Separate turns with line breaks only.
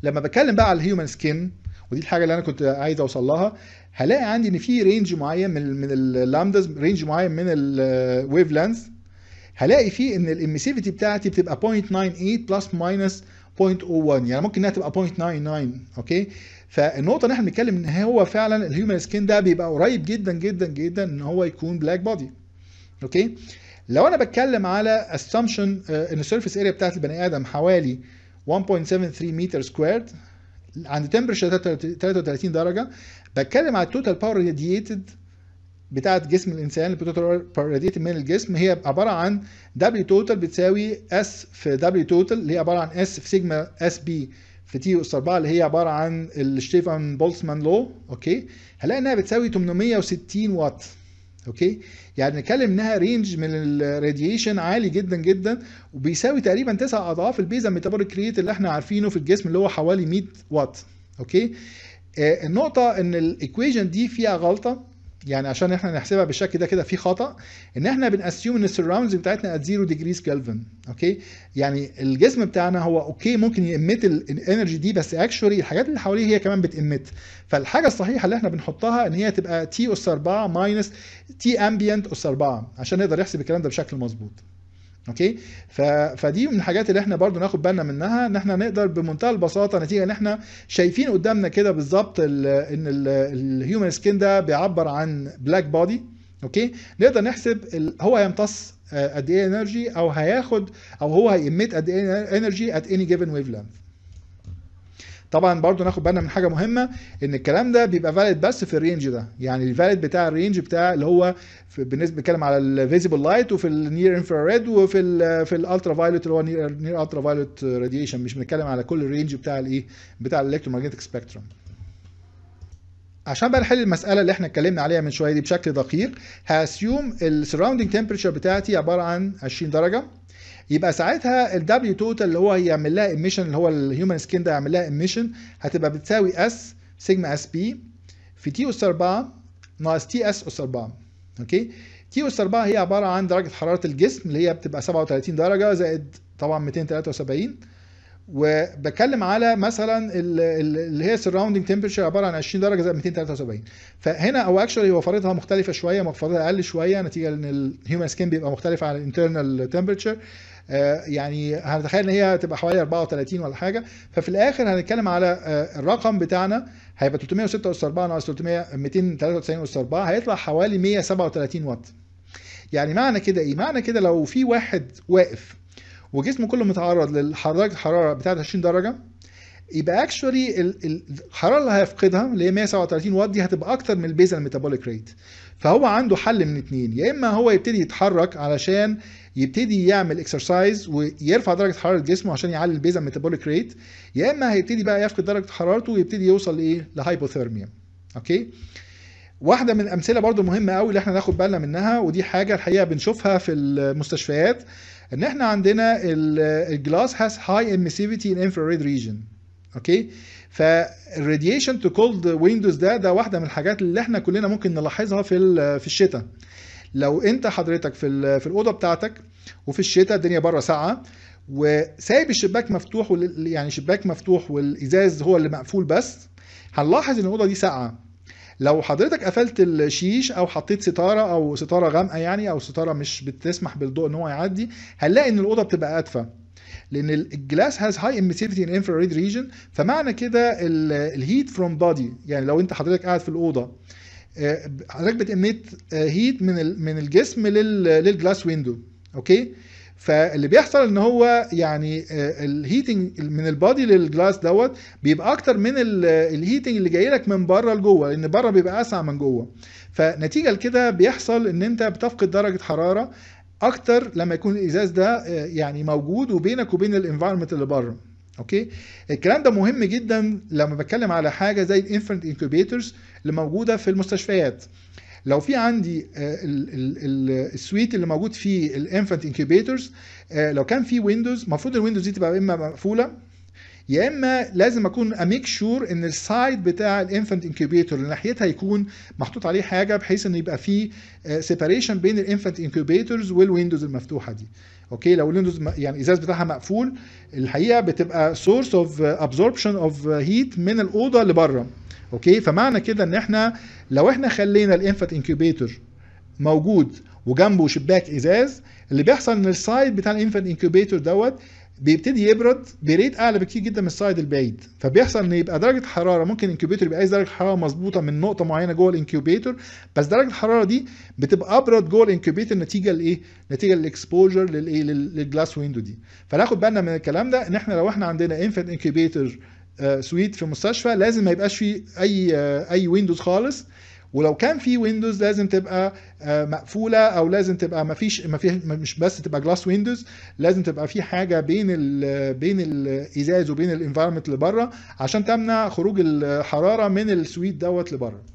لما بتكلم بقى على الهيومن سكين ودي الحاجه اللي انا كنت عايز اوصل لها هلاقي عندي ان في رينج معين من من اللامداز رينج معين من الويف لانز هلاقي فيه ان الاميسيفيتي بتاعتي بتبقى 0.98 بلس ماينس 0.01 يعني ممكن انها تبقى 0.99 اوكي فالنقطه اللي احنا بنتكلم ان هو فعلا الهيومن سكين ده بيبقى قريب جدا جدا جدا ان هو يكون بلاك بودي اوكي لو انا بتكلم على assumption ان السيرفيس اريا بتاعت البني ادم حوالي 1.73 متر سكويرد عند تمبرشر 33 درجه بتكلم على التوتال باور رادييتد بتاعت جسم الانسان التوتال باور رادييتد من الجسم هي عباره عن دبليو توتال بتساوي اس في دبليو توتال اللي هي عباره عن اس في سيجما اس بي في تي اس 4 اللي هي عباره عن الشتيفان بولتزمان لو اوكي هلاقي انها بتساوي 860 واط اوكي يعني نتكلم انها رينج من الراديشن عالي جدا جدا وبيساوي تقريبا تسع اضعاف البيزا ميتابوليك ريت اللي احنا عارفينه في الجسم اللي هو حوالي 100 واط اوكي آه النقطه ان الايكويشن دي فيها غلطه يعني عشان احنا نحسبها بالشكل ده كده في خطا ان احنا بنأسيوم ان السراوندز بتاعتنا ات 0 ديجريز كلفن اوكي يعني الجسم بتاعنا هو اوكي ممكن يمت الانرجي دي بس اكشولي الحاجات اللي حواليه هي كمان بتمت فالحاجه الصحيحه اللي احنا بنحطها ان هي تبقى تي اس 4 ماينس تي امبيانت اس 4 عشان نقدر نحسب الكلام ده بشكل مظبوط اوكي ف... فدي من الحاجات اللي احنا برضو ناخد بالنا منها ان احنا نقدر بمنتهى البساطه نتيجه ان احنا شايفين قدامنا كده بالظبط ال... ان الهيومن سكين ده بيعبر عن بلاك بودي اوكي نقدر نحسب ال... هو هيمتص قد ايه انرجي او هياخد او هو هيميت قد ايه انرجي ات اني جيفن ويف لينث طبعا برضو ناخد بالنا من حاجه مهمه ان الكلام ده بيبقى فاليد بس في الرينج ده يعني الفاليد بتاع الرينج بتاع اللي هو بالنسبه بنتكلم على الفيزيبل لايت وفي النير انفراريد وفي ال في الالترا فايولت اللي هو نير نير الترا فايولت راديشن مش بنتكلم على كل الرينج بتاع الايه بتاع الالكترومagnetic سبيكترم عشان بقى نحل المساله اللي احنا اتكلمنا عليها من شويه دي بشكل دقيق هاسيوم السراوندينج تمبريتشر بتاعتي عباره عن 20 درجه يبقى ساعتها الدبليو توتال اللي هو هيعمل لها ايميشن اللي هو الهيومن سكين ده يعمل لها ايميشن هتبقى بتساوي اس سيجما اس بي في تي اس 4 ناقص تي اس اس 4 اوكي تي اس 4 هي عباره عن درجه حراره الجسم اللي هي بتبقى 37 درجه زائد طبعا 273 وبتكلم على مثلا اللي هي سراوندينج تمبريتشر عباره عن 20 درجه زائد 273 فهنا او اكشولي هو فرضها مختلفه شويه مفردها اقل شويه نتيجه ان الهيومن سكين بيبقى مختلف عن الانترنال تمبريتشر يعني هنتخيل ان هي هتبقى حوالي 34 ولا حاجه ففي الاخر هنتكلم على الرقم بتاعنا هيبقى 306 اس 4 ناقص 300 293 اس 4 هيطلع حوالي 137 واط يعني معنى كده ايه معنى كده لو في واحد واقف وجسمه كله متعرض لدرجه الحراره بتاعت 20 درجه يبقى اكشولي الحراره اللي هيفقدها اللي هي 137 واط دي هتبقى اكتر من البيزل ميتابوليك ريت فهو عنده حل من اتنين يا اما هو يبتدي يتحرك علشان يبتدي يعمل اكسرسايز ويرفع درجه حراره جسمه عشان يعلي البيزل ميتابوليك ريت يا اما هيبتدي بقى يفقد درجه حرارته ويبتدي يوصل لايه لهايبوثيرميا اوكي واحده من الامثله برضو مهمه قوي اللي احنا ناخد بالنا منها ودي حاجه الحقيقه بنشوفها في المستشفيات ان احنا عندنا الجلاس هاز هاي emissivity in infrared region اوكي فالراديشن تو كولد ويندوز ده ده واحده من الحاجات اللي احنا كلنا ممكن نلاحظها في في الشتاء لو انت حضرتك في في الاوضه بتاعتك وفي الشتاء الدنيا بره ساقعه وسايب الشباك مفتوح يعني شباك مفتوح والازاز هو اللي مقفول بس هنلاحظ ان الاوضه دي ساقعه لو حضرتك قفلت الشيش او حطيت ستاره او ستاره غامقه يعني او ستاره مش بتسمح بالضوء ان هو يعدي هنلاقي ان الاوضه بتبقى ادفى لان الجلاس هاز هاي emissivity ان انفراريد ريجن فمعنى كده الهيت فروم بادي يعني لو انت حضرتك قاعد في الاوضه حضرتك بتميت هيت من من الجسم للجلاس ويندو اوكي فاللي بيحصل ان هو يعني الهيتنج من البادي للجلاس دوت بيبقى اكتر من الهيتنج اللي جاي لك من بره لجوه لان بره بيبقى اسرع من جوه فنتيجه لكده بيحصل ان انت بتفقد درجه حراره اكتر لما يكون الازاز ده يعني موجود وبينك وبين الانفايرمنت اللي بره اوكي الكلام ده مهم جدا لما بتكلم على حاجه زي الانفنت انكوبيتورز اللي موجوده في المستشفيات لو في عندي السويت اللي موجود فيه الانفنت انكوبيتورز لو كان في ويندوز المفروض الويندوز دي تبقى اما مقفوله يا اما لازم اكون اميك شور ان السايد بتاع الانفانت انكيوبيتور اللي ناحيتها يكون محطوط عليه حاجه بحيث ان يبقى فيه سيباريشن بين الانفانت انكيوبيتورز والويندوز المفتوحه دي اوكي لو الويندوز يعني الازاز بتاعها مقفول الحقيقه بتبقى سورس اوف ابزوربشن اوف هيت من الاوضه لبره اوكي فمعنى كده ان احنا لو احنا خلينا الانفانت انكيوبيتور موجود وجنبه شباك ازاز اللي بيحصل ان السايد بتاع الانفانت انكيوبيتور دوت بيبتدي يبرد بريت اعلى بكتير جدا من السايد البعيد فبيحصل ان يبقى درجه حراره ممكن الانكيوبيتور يبقى عايز درجه حراره مظبوطه من نقطه معينه جوه الانكيوبيتور بس درجه الحراره دي بتبقى ابرد جوه الانكيوبيتور نتيجه لايه نتيجه للاكسبوجر للايه للجلاس ويندو دي فناخد بالنا من الكلام ده ان احنا لو احنا عندنا انفنت انكيوبيتور سويت في مستشفى لازم ما يبقاش فيه اي اي ويندوز خالص ولو كان في ويندوز لازم تبقى مقفوله او لازم تبقى ما فيش ما فيش مش بس تبقى جلاس ويندوز لازم تبقى في حاجه بين ال بين الازاز وبين الانفايرمنت اللي بره عشان تمنع خروج الحراره من السويت دوت لبره